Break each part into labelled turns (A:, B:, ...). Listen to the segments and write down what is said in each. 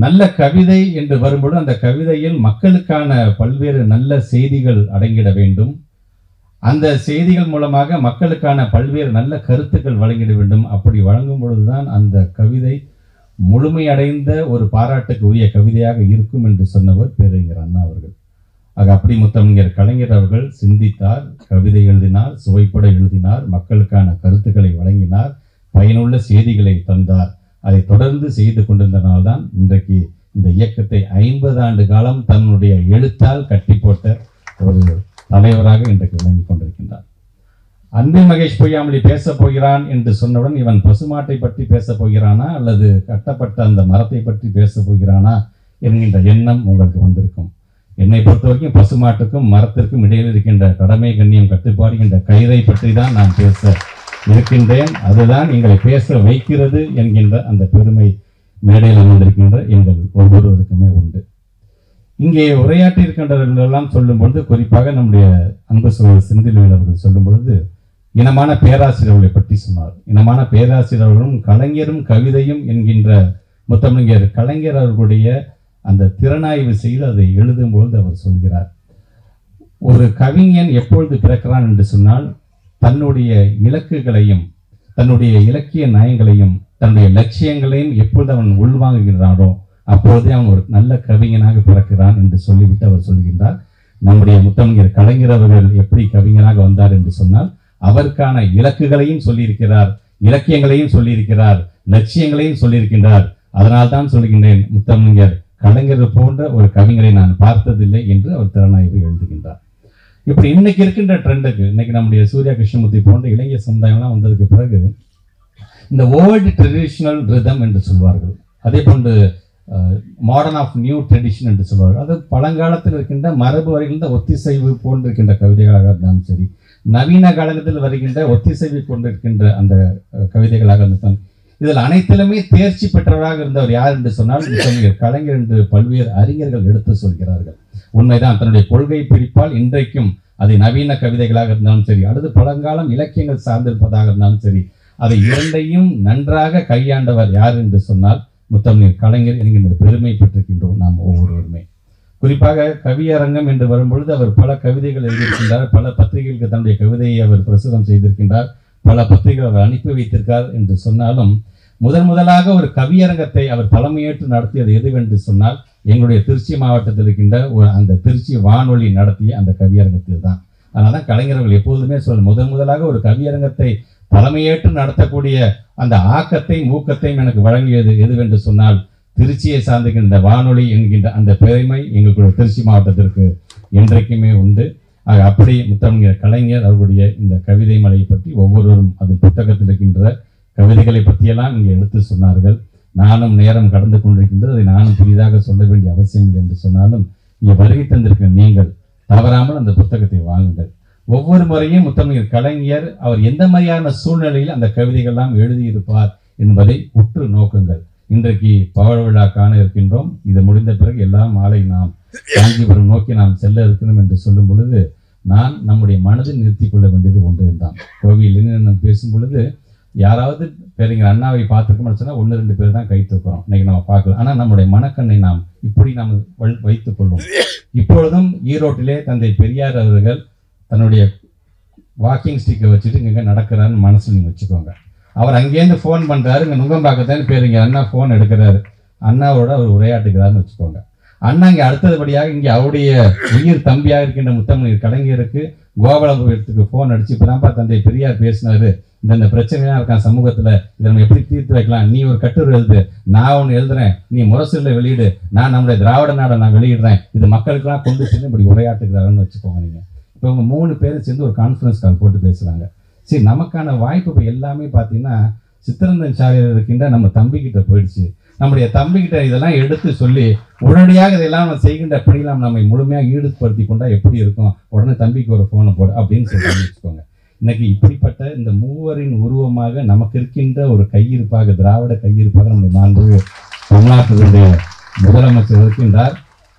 A: நல்ல கவிதை என்று வரும்பொழுது அந்த கவிதையில் மக்களுக்கான பல்வேறு நல்ல செய்திகள் அடங்கிட வேண்டும் அந்த செய்திகள் மூலமாக மக்களுக்கான பல்வேறு நல்ல கருத்துக்கள் வழங்கிட வேண்டும் அப்படி வழங்கும் பொழுதுதான் அந்த கவிதை முழுமையடைந்த ஒரு பாராட்டுக்கு உரிய கவிதையாக இருக்கும் என்று சொன்னவர் பேரறிஞர் அண்ணா அவர்கள் ஆக அப்படி முத்தமிழர் கலைஞர் அவர்கள் சிந்தித்தார் கவிதை எழுதினார் சுவைப்பட எழுதினார் மக்களுக்கான கருத்துக்களை வழங்கினார் பயனுள்ள செய்திகளை தந்தார் அதை தொடர்ந்து செய்து கொண்டிருந்தனால்தான் இன்றைக்கு இந்த இயக்கத்தை ஐம்பது ஆண்டு காலம் தன்னுடைய எழுத்தால் கட்டி போட்ட ஒரு தலைவராக இன்றைக்கு விளங்கி கொண்டிருக்கின்றார் அன்பில் மகேஷ் பொய்யாமொழி பேசப் போகிறான் என்று சொன்னவுடன் இவன் பசுமாட்டை பற்றி பேசப் போகிறானா அல்லது கட்டப்பட்ட அந்த மரத்தை பற்றி பேசப் போகிறானா என்கின்ற எண்ணம் உங்களுக்கு வந்திருக்கும் என்னை பொறுத்த வரைக்கும் பசுமாட்டுக்கும் மரத்திற்கும் இடையில் இருக்கின்ற கடமை கண்ணியம் கட்டுப்பாடு என்ற கயிறை பற்றி தான் நான் பேச இருக்கின்றேன் அதுதான் எங்களை பேச வைக்கிறது என்கின்ற அந்த பெருமை மேடையில் அமர்ந்திருக்கின்ற எங்கள் ஒவ்வொருவருக்குமே உண்டு இங்கே உரையாற்றி இருக்கின்றவர்கள் எல்லாம் சொல்லும் பொழுது குறிப்பாக நம்முடைய அன்பு சோழர் செந்தில்வேல் அவர்கள் சொல்லும் பொழுது இனமான பேராசிரியர்களை பற்றி சொன்னார் இனமான பேராசிரியர்களும் கலைஞரும் கவிதையும் என்கின்ற முத்தமிழர் கலைஞர் அவர்களுடைய அந்த திறனாய்வு செய்து அதை எழுதும் பொழுது அவர் சொல்கிறார் ஒரு கவிஞன் எப்பொழுது பிறக்கிறான் என்று சொன்னால் தன்னுடைய இலக்குகளையும் தன்னுடைய இலக்கிய நயங்களையும் தன்னுடைய லட்சியங்களையும் எப்பொழுது அவன் உள்வாங்குகிறானோ அப்போதே அவன் ஒரு நல்ல கவிஞனாக பிறக்கிறான் என்று சொல்லிவிட்டு அவர் சொல்கின்றார் நம்முடைய முத்தமிழர் கலைஞர் அவர்கள் எப்படி கவிஞனாக வந்தார் என்று சொன்னால் அவருக்கான இலக்குகளையும் சொல்லியிருக்கிறார் இலக்கியங்களையும் சொல்லியிருக்கிறார் லட்சியங்களையும் சொல்லியிருக்கின்றார் அதனால் தான் சொல்கின்றேன் முத்தமிழர் கலைஞர் போன்ற ஒரு கவிஞரை நான் பார்த்ததில்லை என்று அவர் திறனாய்வு எழுதுகின்றார் இப்படி இன்னைக்கு இருக்கின்ற ட்ரெண்டுக்கு இன்னைக்கு நம்முடைய சூர்யா கிருஷ்ணமூர்த்தி போன்ற இளைஞர் சமுதாயம்லாம் வந்ததுக்கு பிறகு இந்த ஓல்டு ட்ரெடிஷனல் ரிதம் என்று சொல்வார்கள் அதே போன்று மாடர்ன் ஆஃப் நியூ ட்ரெடிஷன் என்று சொல்வார்கள் அது பழங்காலத்தில் இருக்கின்ற மரபு வருகின்ற ஒத்திசைவு போன்றிருக்கின்ற கவிதைகளாக இருந்தாலும் சரி நவீன காலத்தில் வருகின்ற ஒத்திசைவு கொண்டிருக்கின்ற அந்த அஹ், கவிதைகளாக இருந்தாலும் இதில் அனைத்திலுமே தேர்ச்சி பெற்றவராக இருந்தவர் யார் என்று சொன்னால் முத்தமிழர் கலைஞர் என்று பல்வேறு அறிஞர்கள் எடுத்து சொல்கிறார்கள் உண்மைதான் தன்னுடைய கொள்கை பிடிப்பால் இன்றைக்கும் அதை நவீன கவிதைகளாக இருந்தாலும் சரி அல்லது பழங்காலம் இலக்கியங்கள் சார்ந்திருப்பதாக இருந்தாலும் சரி அதை இரண்டையும் நன்றாக கையாண்டவர் யார் என்று சொன்னால் முத்தமிழர் கலைஞர் என்கின்ற பெருமை பெற்றிருக்கின்றோம் நாம் ஒவ்வொருவருமே குறிப்பாக கவியரங்கம் என்று வரும்பொழுது அவர் பல கவிதைகள் எழுதியிருக்கின்றார் பல பத்திரிகைகளுக்கு தன்னுடைய கவிதையை அவர் பிரசுரம் செய்திருக்கின்றார் பல பத்திரிகைகள் அவர் அனுப்பி வைத்திருக்கார் என்று சொன்னாலும் முதன் முதலாக ஒரு கவியரங்கத்தை அவர் தலைமையேற்று நடத்தியது எதுவென்று சொன்னால் எங்களுடைய திருச்சி மாவட்டத்தில் இருக்கின்ற ஒரு அந்த திருச்சி வானொலி நடத்திய அந்த கவியரங்கத்தில் தான் அதனால தான் கலைஞர்கள் எப்போதுமே சொல் முதன் முதலாக ஒரு கவியரங்கத்தை தலைமையேற்று நடத்தக்கூடிய அந்த ஆக்கத்தையும் ஊக்கத்தையும் எனக்கு வழங்கியது எதுவென்று சொன்னால் திருச்சியை சார்ந்திருக்கின்ற வானொலி என்கின்ற அந்த பெருமை எங்களுடைய திருச்சி மாவட்டத்திற்கு என்றைக்குமே உண்டு ஆக அப்படி முத்தமிழர் கலைஞர் அவருடைய இந்த கவிதை மலையை பற்றி ஒவ்வொருவரும் அது புத்தகத்தில் இருக்கின்ற கவிதைகளை பற்றியெல்லாம் இங்கே எடுத்து சொன்னார்கள் நானும் நேரம் கடந்து கொண்டிருக்கின்றது அதை நானும் புதிதாக சொல்ல வேண்டிய அவசியம் இல்லை என்று சொன்னாலும் இங்கே வருகை தந்திருக்கிற நீங்கள் தவறாமல் அந்த புத்தகத்தை வாங்குங்கள் ஒவ்வொரு முறையும் முத்தமிழர் கலைஞர் அவர் எந்த மாதிரியான சூழ்நிலையில் அந்த கவிதைகள்லாம் எழுதியிருப்பார் என்பதை உற்று நோக்குங்கள் இன்றைக்கு பவழ விழா காண இருக்கின்றோம் இது முடிந்த பிறகு எல்லாம் மாலை நாம் காஞ்சிபுரம் நோக்கி நாம் செல்ல இருக்கிறோம் என்று சொல்லும் பொழுது நான் நம்முடைய மனதில் நிறுத்திக் கொள்ள வேண்டியது ஒன்று தான் கோவிலில் நான் பேசும் பொழுது யாராவது பேருங்க அண்ணாவை பார்த்துருக்கோம்னு சொன்னால் ஒன்று ரெண்டு பேர் தான் கை தூக்குறோம் இன்னைக்கு நம்ம பார்க்கலாம் ஆனால் நம்முடைய மனக்கண்ணை நாம் இப்படி நாம் வள்- வைத்துக் கொள்வோம் இப்பொழுதும் ஈரோட்டிலே தந்தை பெரியார் அவர்கள் தன்னுடைய வாக்கிங் ஸ்டிக்கை வச்சுட்டு இங்கே நடக்கிறாருன்னு மனசுல நீங்கள் வச்சுக்கோங்க அவர் அங்கேருந்து ஃபோன் பண்ணுறாரு இங்கே நுங்கம்பாக்கத்தான் பேருங்க அண்ணா ஃபோன் எடுக்கிறாரு அண்ணாவோட அவர் உரையாட்டுகிறாருன்னு வச்சுக்கோங்க அண்ணா இங்கே அடுத்ததுபடியாக இங்கே அவருடைய உயிர் தம்பியாக இருக்கின்ற முத்தமிழ் கலைஞருக்கு கோபாலபுரத்துக்கு ஃபோன் அடிச்சு இப்பதான்ப்பா தந்தை பெரியார் பேசினாரு இந்த இந்த பிரச்சனைலாம் இருக்கான் சமூகத்துல இதை நம்ம எப்படி தீர்த்து வைக்கலாம் நீ ஒரு கட்டுரை எழுது நான் ஒன்று எழுதுறேன் நீ முரசொல்ல வெளியிடு நான் நம்முடைய திராவிட நாடை நான் வெளியிடுறேன் இது மக்களுக்கெல்லாம் கொண்டு சென்று இப்படி உரையாட்டுகிறாருன்னு வச்சுக்கோங்க நீங்க இப்போ இவங்க மூணு பேரும் சேர்ந்து ஒரு கான்ஃபரன்ஸ் கால் போட்டு பேசுறாங்க சரி நமக்கான வாய்ப்பு இப்போ எல்லாமே பார்த்தீங்கன்னா சித்திரந்தன் சாலையில் இருக்கின்ற நம்ம தம்பிக்கிட்ட போயிடுச்சு நம்முடைய தம்பிக்கிட்ட இதெல்லாம் எடுத்து சொல்லி உடனடியாக இதெல்லாம் நம்ம செய்கின்ற பணியெல்லாம் நம்மை முழுமையாக ஈடுபடுத்தி கொண்டா எப்படி இருக்கும் உடனே தம்பிக்கு ஒரு ஃபோனை போடு அப்படின்னு சொல்லி வச்சுக்கோங்க இன்னைக்கு இப்படிப்பட்ட இந்த மூவரின் உருவமாக நமக்கு இருக்கின்ற ஒரு கையிருப்பாக திராவிட கையிருப்பாக நம்முடைய மாண்பு தமிழ்நாட்டினுடைய முதலமைச்சர் இருக்கின்றார்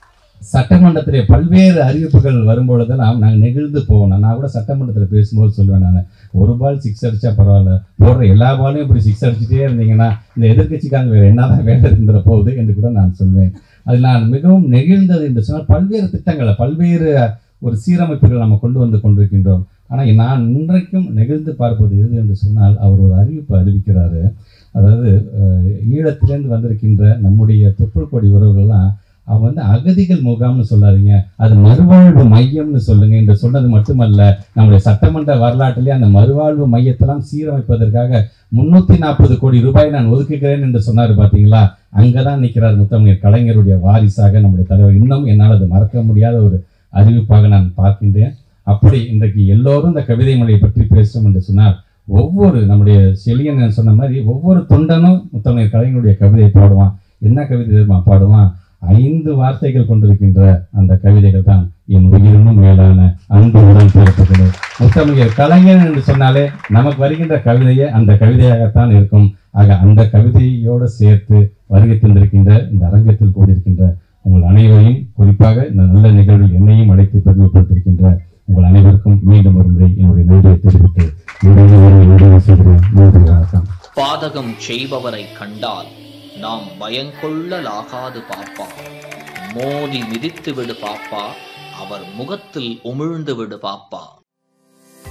A: சட்டமன்றத்திலே பல்வேறு அறிவிப்புகள் வரும்பொழுதெல்லாம் நாங்கள் நெகிழ்ந்து போவோம் நான் கூட சட்டமன்றத்தில் பேசும்போது சொல்லுவேன் நான் ஒரு பால் சிக்ஸ் அடிச்சா பரவாயில்ல போடுற எல்லா பாலையும் இப்படி சிக்ஸ் அடிச்சுட்டே இருந்தீங்கன்னா இந்த எதிர்க்கட்சிக்காரங்க வேறு என்னதான் வேலை இருந்துற போகுது என்று கூட நான் சொல்வேன் அதில் நான் மிகவும் நெகிழ்ந்தது என்று சொன்னால் பல்வேறு திட்டங்களை பல்வேறு ஒரு சீரமைப்புகள் நம்ம கொண்டு வந்து கொண்டிருக்கின்றோம் ஆனால் நான் இன்றைக்கும் நெகிழ்ந்து பார்ப்பது எது என்று சொன்னால் அவர் ஒரு அறிவிப்பு அறிவிக்கிறாரு அதாவது அஹ், ஈழத்திலேருந்து வந்திருக்கின்ற நம்முடைய தொப்புள் கொடி உறவுகள்லாம் அவங்க வந்து அகதிகள் முகாம்னு சொல்லாதீங்க அது மறுவாழ்வு மையம்னு சொல்லுங்க என்று சொன்னது மட்டுமல்ல நம்முடைய சட்டமன்ற வரலாற்றிலே அந்த மறுவாழ்வு மையத்தெல்லாம் சீரமைப்பதற்காக முன்னூத்தி நாற்பது கோடி ரூபாய் நான் ஒதுக்குகிறேன் என்று சொன்னார் பாத்தீங்களா அங்கதான் நிற்கிறார் முத்தமிழர் கலைஞருடைய வாரிசாக நம்முடைய தலைவர் இன்னும் என்னால் அது மறக்க முடியாத ஒரு அறிவிப்பாக நான் பார்க்கின்றேன் அப்படி இன்றைக்கு எல்லோரும் இந்த கவிதை மொழியை பற்றி பேசும் என்று சொன்னார் ஒவ்வொரு நம்முடைய செழியன் சொன்ன மாதிரி ஒவ்வொரு தொண்டனும் முத்தமிழர் கலைஞருடைய கவிதையை பாடுவான் என்ன கவிதை தெரியுமா பாடுவான் ஐந்து வார்த்தைகள் கொண்டிருக்கின்ற அந்த கவிதைகள் தான் என் உயிரினும் மேலான அன்பு உடன் பிறப்புகளே முத்தமிழர் கலைஞர் என்று சொன்னாலே நமக்கு வருகின்ற கவிதையே அந்த கவிதையாகத்தான் இருக்கும் ஆக அந்த கவிதையோடு சேர்த்து வருகை தந்திருக்கின்ற இந்த அரங்கத்தில் கூடியிருக்கின்ற உங்கள் அனைவரையும் குறிப்பாக இந்த நல்ல நிகழ்வில் என்னையும் அழைத்து பெருமைப்படுத்திருக்கின்ற உங்கள் அனைவருக்கும் மீண்டும் ஒரு முறை என்னுடைய நன்றியை தெரிவித்து நிறைவு நிறைவு செய்கிறேன் நன்றி வணக்கம்
B: பாதகம் செய்பவரை கண்டால் நாம் பயங்கொள்ளலாகாது பாப்பா மோதி மிதித்து விடு பாப்பா அவர் முகத்தில் உமிழ்ந்து விடு பாப்பா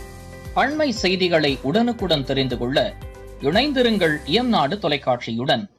B: அண்மை செய்திகளை உடனுக்குடன் தெரிந்து கொள்ள இணைந்திருங்கள் இயம்நாடு தொலைக்காட்சியுடன்